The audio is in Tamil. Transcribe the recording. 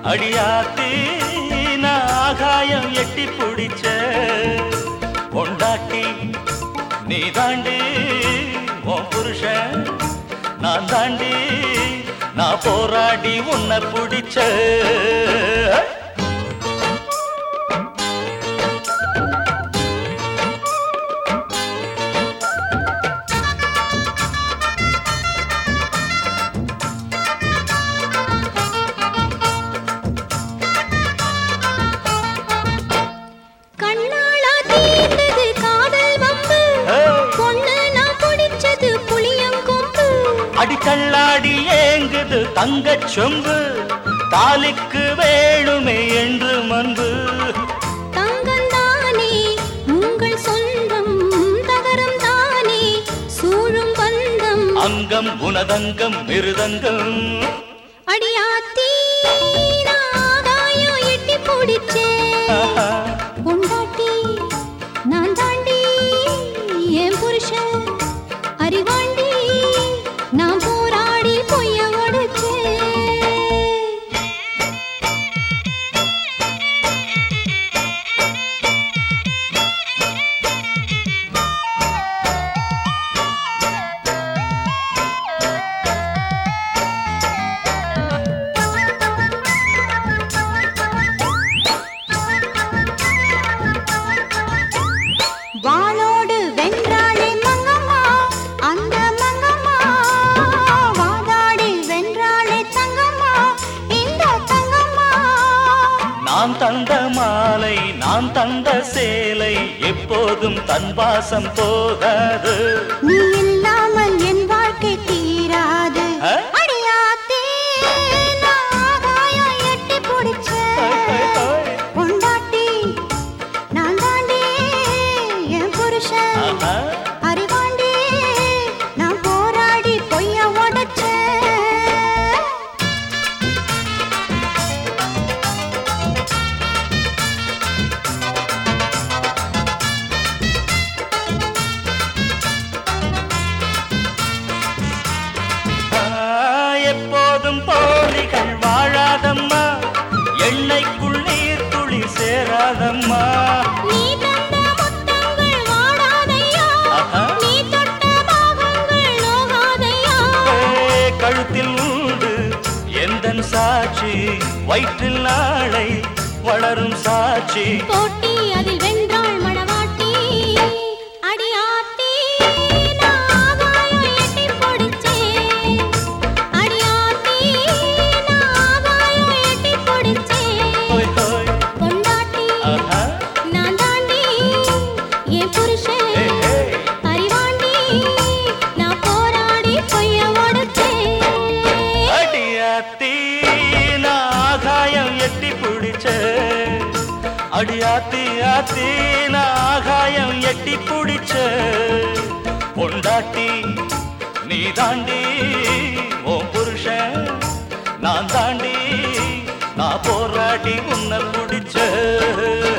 அடியாத்தி நான் ஆகாயம் எட்டி பிடிச்ச பொண்டாட்டி நீ தாண்டி உன் புருஷன் நான் தாண்டி நான் போராடி உன்னை பிடிச்ச கண்ணாளா தீர்ந்தது காதல் வம்பு ஏய். பொண்ணு நான் பிடிச்சது புளியங்கொம்பு அடிக்கல்லாடி ஏங்குது தங்கச் சொம்பு தாலிக்கு வேணுமே என்று மன்பு தங்கம் தானே உங்கள் சொந்தம் தகரம் தானே சூழும் பந்தம் அங்கம் உனதங்கம் மிருதங்கம் அடியாத்தி நான் ஆகாயம் எட்டி பிடிச்சேன் ஆஹா. பொண்டாட்டி நான் தாண்டி என் புருஷன் அறிவாண்டி நான் போராடி பொய்ய உடைச்சேன் வாளோடு வென்றாளே மங்கம்மா அந்த மங்கம்மா வாதாடி வென்றாளே தங்கம்மா இந்த தங்கம்மா நான் தந்த மாலை நான் தந்த சேலை எப்போதும் தன் வாசம் போகாது நீ இல்லாமல் என் வாழ்க்கை தீராது ஆ? அடியாத்தே நான் ஆகாயம் எட்டி பிடிச்சேன் பொண்டாட்டி நான் தாண்டி என் புருஷன் ஆஹா. அறிவாண்டி நான் போராடி பொய்ய உடைச்சேன் ஆ, எப்போதும் போலிகள் வாழாதம்மா எண்ணெய்க்குள் நீர் துளி சேராதம்மா நீ தந்த முத்தங்கள் வாடாதையா ஆஹா. நீ தொட்ட பாகங்கள் நோகாதையா ஏ, கழுத்தில் உண்டு எந்தன் சாட்சி வயிற்றில் நாளை வளரும் சாட்சி போட்டி அதில் வென்றாள் மணவாட்டி அடியாத்தி நான் ஆகாயம் எட்டி பிடிச்சேன் அடியாத்தி நான் ஆகாயம் எட்டி பிடிச்சேன் ஹோய், ஹோய். பொண்டாட்டி ஆஹா. நான் தாண்டி என் புருஷன் ஏ, ஏ. அறிவாண்டி நான் போராடி பொய்ய உடைச்சேன் அடியாத்தி நான் ஆகாயம் எட்டி பிடிச்ச அடியாத்தி ஆத்தி நான் ஆகாயம் எட்டி பிடிச்ச பொண்டாட்டி நீ தாண்டி உன் புருஷன் நான் தாண்டி நான் போராடி உன்னை பிடிச்ச